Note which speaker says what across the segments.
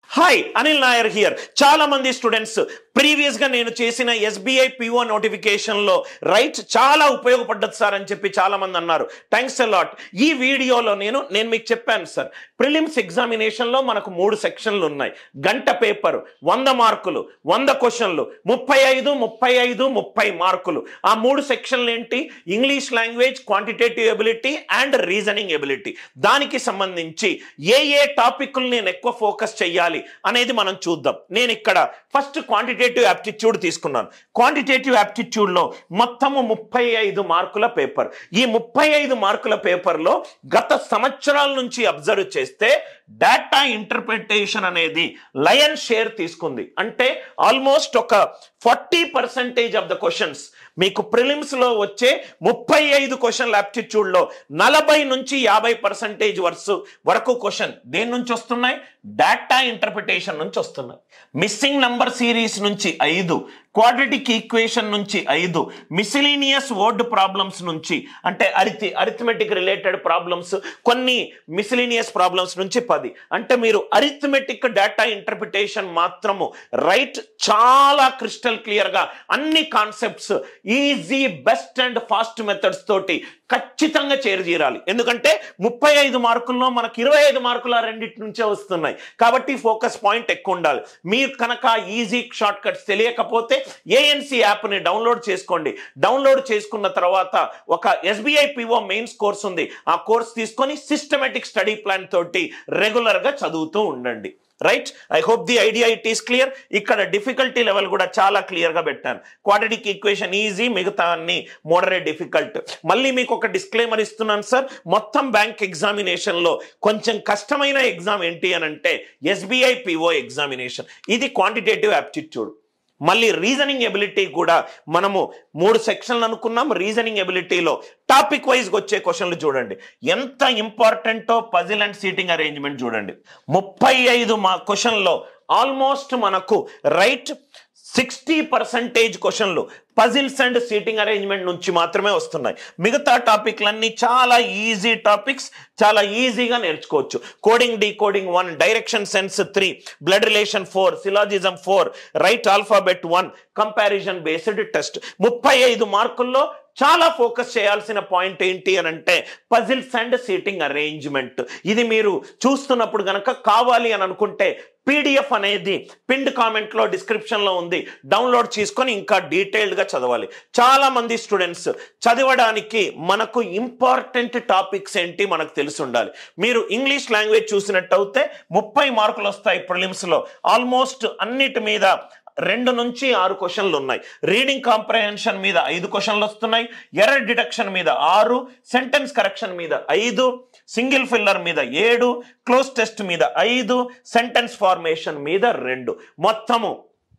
Speaker 1: hi Anil Nair here చాలా మంది students previous గా నేను చేసిన ఎస్బీఐ పిఓ నోటిఫికేషన్ లో రైట్ చాలా ఉపయోగపడ్డది సార్ అని చెప్పి చాలా మంది అన్నారు థ్యాంక్స్ లాట్ ఈ వీడియోలో నేను నేను మీకు చెప్పాను సార్ ప్రిలిమ్స్ ఎగ్జామినేషన్ లో మనకు మూడు సెక్షన్లు ఉన్నాయి గంట పేపర్ వంద మార్కులు వంద క్వశ్చన్లు ముప్పై ఐదు ముప్పై ఐదు ముప్పై మార్కులు ఆ మూడు సెక్షన్లు ఏంటి English language quantitative ability and reasoning ability దానికి సంబంధించి ఏ ఏ టాపిక్లు నేను ఎక్కువ ఫోకస్ చేయాలి అనేది మనం చూద్దాం నేను ఇక్కడ ఫస్ట్ క్వాంటిటేటివ్ యాప్టిట్యూడ్ తీసుకున్నాను క్వాంటిటేటివ్ యాప్టిట్యూడ్ లో మొత్తము ముప్పై ఐదు మార్కుల పేపర్ ఈ ముప్పై ఐదు మార్కుల పేపర్లో గత సంవత్సరాల నుంచి అబ్జర్వ్ చేస్తే డేటా ఇంటర్ప్రిటేషన్ అనేది లయన్ షేర్ తీసుకుంది అంటే ఆల్మోస్ట్ ఒక forty percentage of the questions మీకు ప్రిలిమ్స్ లో వచ్చే ముప్పై ఐదు క్వశ్చన్ యాప్టిట్యూడ్ లో నలభై నుంచి యాభై పర్సెంటేజ్ వర్స్ వరకు క్వశ్చన్ దేని నుంచి వస్తున్నాయి డేటా ఇంటర్ప్రిటేషన్ నుంచి వస్తున్నాయి మిస్సింగ్ నంబర్ సిరీస్ నుంచి ఐదు క్వాడ్రటిక్ ఈక్వేషన్ నుంచి ఐదు మిసిలీనియస్ వర్డ్ ప్రాబ్లమ్స్ నుంచి అంటే అరిథి అరిథమెటిక్ రిలేటెడ్ ప్రాబ్లమ్స్ కొన్ని మిసిలీనియస్ ప్రాబ్లమ్స్ నుంచి పది అంటే మీరు అరిథమెటిక్ డేటా ఇంటర్ప్రిటేషన్ మాత్రము రైట్ చాలా క్రిస్టల్ క్లియర్ గా అన్ని concepts easy best and fast methods తోటి ఖచ్చితంగా చేరుజీరాలి ఎందుకంటే ముప్పై ఐదు మార్కుల్లో మనకు ఇరవై ఐదు మార్కుల రెండింటి నుంచే వస్తున్నాయి కాబట్టి ఫోకస్ పాయింట్ ఎక్కువ ఉండాలి మీరు కనుక ఈజీ షార్ట్ కట్స్ తెలియకపోతే ఏఎన్సి యాప్ని డౌన్లోడ్ చేసుకోండి డౌన్లోడ్ చేసుకున్న తర్వాత ఒక ఎస్బీఐ పిఓ మెయిన్స్ కోర్స్ ఉంది ఆ కోర్స్ తీసుకొని సిస్టమేటిక్ స్టడీ ప్లాన్ తోటి రెగ్యులర్గా చదువుతూ ఉండండి right I hope the idea it is clear ఇక్కడ డిఫికల్టీ లెవెల్ కూడా చాలా క్లియర్ గా పెట్టాను క్వాడ్రటిక్ ఈక్వేషన్ ఈజీ మిగతా అన్ని మోడరేట్ డిఫికల్ట్ మళ్ళీ మీకు ఒక డిస్క్లైమర్ ఇస్తున్నాను సార్ మొత్తం బ్యాంక్ ఎగ్జామినేషన్ లో కొంచెం కష్టమైన ఎగ్జామ్ ఏంటి అని అంటే ఎస్బీఐ పిఓ ఎగ్జామినేషన్ ఇది క్వాంటిటేటివ్ యాప్టిట్యూడ్ మళ్ళీ రీజనింగ్ ఎబిలిటీ కూడా మనము మూడు సెక్షన్లు అనుకున్నాం రీజనింగ్ ఎబిలిటీలో టాపిక్ వైజ్గా వచ్చే క్వశ్చన్లు చూడండి ఎంత ఇంపార్టెంటో పజిల్ అండ్ సీటింగ్ అరేంజ్మెంట్ చూడండి ముప్పై ఐదు మా క్వశ్చన్లో ఆల్మోస్ట్ మనకు రైట్ సిక్స్టీ పర్సెంటేజ్ క్వశ్చన్లు పజిల్స్ అండ్ సీటింగ్ అరేంజ్మెంట్ నుంచి మాత్రమే వస్తున్నాయి మిగతా టాపిక్లన్నీ చాలా ఈజీ టాపిక్స్ చాలా ఈజీగా నేర్చుకోవచ్చు coding decoding one direction sense three blood relation four syllogism four right alphabet one comparison based test ముప్పై ఐదు మార్కుల్లో చాలా ఫోకస్ చేయాల్సిన పాయింట్ ఏంటి అని అంటే పజిల్స్ అండ్ సీటింగ్ అరేంజ్మెంట్ ఇది మీరు చూస్తున్నప్పుడు గనక కావాలి అని అనుకుంటే పీడిఎఫ్ అనేది పిండ్ కామెంట్లో డిస్క్రిప్షన్లో ఉంది డౌన్లోడ్ చేసుకొని ఇంకా డీటెయిల్డ్గా చదవాలి చాలా మంది స్టూడెంట్స్ చదవడానికి మనకు ఇంపార్టెంట్ టాపిక్స్ ఏంటి మనకు తెలిసి ఉండాలి మీరు ఇంగ్లీష్ లాంగ్వేజ్ చూసినట్టు అయితే ముప్పై మార్కులు వస్తాయి ప్రిలిమ్స్లో ఆల్మోస్ట్ అన్నిటి మీద రెండు నుంచి ఆరు క్వశ్చన్లు ఉన్నాయి రీడింగ్ కాంప్రహెన్షన్ మీద ఐదు క్వశ్చన్లు వస్తున్నాయి ఎర్రర్ డిటెక్షన్ మీద ఆరు సెంటెన్స్ కరెక్షన్ మీద ఐదు సింగిల్ ఫిల్లర్ మీద ఏడు క్లోజ్ టెస్ట్ మీద ఐదు సెంటెన్స్ ఫార్మేషన్ మీద రెండు మొత్తము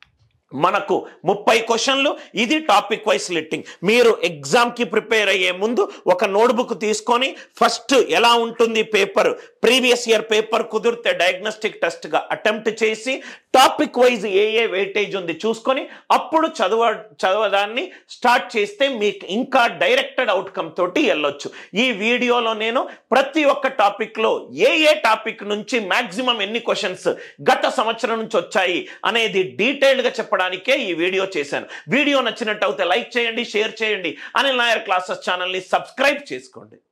Speaker 1: మనకు ముప్పై క్వశ్చన్లు ఇది టాపిక్ వైజ్ లిట్టింగ్ మీరు ఎగ్జామ్కి ప్రిపేర్ అయ్యే ముందు ఒక నోట్బుక్ తీసుకొని ఫస్ట్ ఎలా ఉంటుంది పేపర్ ప్రీవియస్ ఇయర్ పేపర్ కుదిరితే డయాగ్నోస్టిక్ టెస్ట్గా అటెంప్ట్ చేసి టాపిక్ వైజ్ ఏ ఏ వెయిటేజ్ ఉంది చూసుకొని అప్పుడు చదవ చదవడాన్ని స్టార్ట్ చేస్తే మీకు ఇంకా డైరెక్టెడ్ అవుట్కమ్ తోటి వెళ్ళొచ్చు ఈ వీడియోలో నేను ప్రతి ఒక్క టాపిక్లో ఏ ఏ టాపిక్ నుంచి మాక్సిమం ఎన్ని క్వశ్చన్స్ గత సంవత్సరం నుంచి వచ్చాయి అనేది డీటెయిల్డ్గా చెప్పడానికే ఈ వీడియో చేశాను వీడియో నచ్చినట్టు అయితే లైక్ చేయండి షేర్ చేయండి అనిల్ నాయర్ క్లాసెస్ ఛానల్ని సబ్స్క్రైబ్ చేసుకోండి